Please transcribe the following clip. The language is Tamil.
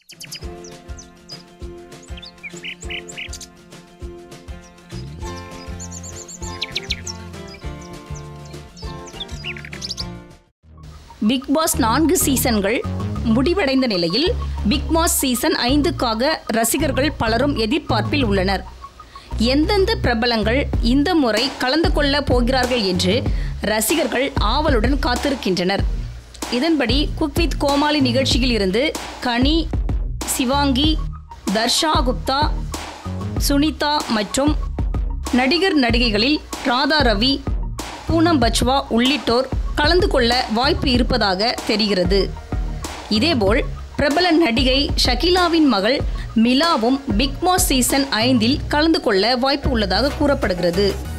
பிக் பாஸ் நான்கு சீசன்கள் முடிவடைந்த நிலையில் பிக் பாஸ் சீசன் ஐந்துக்காக ரசிகர்கள் பலரும் எதிர்பார்ப்பில் உள்ளனர் எந்தெந்த பிரபலங்கள் இந்த முறை கலந்து கொள்ள போகிறார்கள் என்று ரசிகர்கள் ஆவலுடன் காத்திருக்கின்றனர் இதன்படி குக் வித் கோமாளி நிகழ்ச்சியில் இருந்து கனி சிவாங்கி தர்ஷா குப்தா சுனிதா மற்றும் நடிகர் நடிகைகளில் ராதா ரவி பூனம் பச்வா உள்ளிட்டோர் கலந்து கொள்ள வாய்ப்பு இருப்பதாக தெரிகிறது இதேபோல் பிரபல நடிகை ஷகிலாவின் மகள் மிலாவும் பிக் பாஸ் சீசன் ஐந்தில் கலந்து கொள்ள வாய்ப்பு உள்ளதாக கூறப்படுகிறது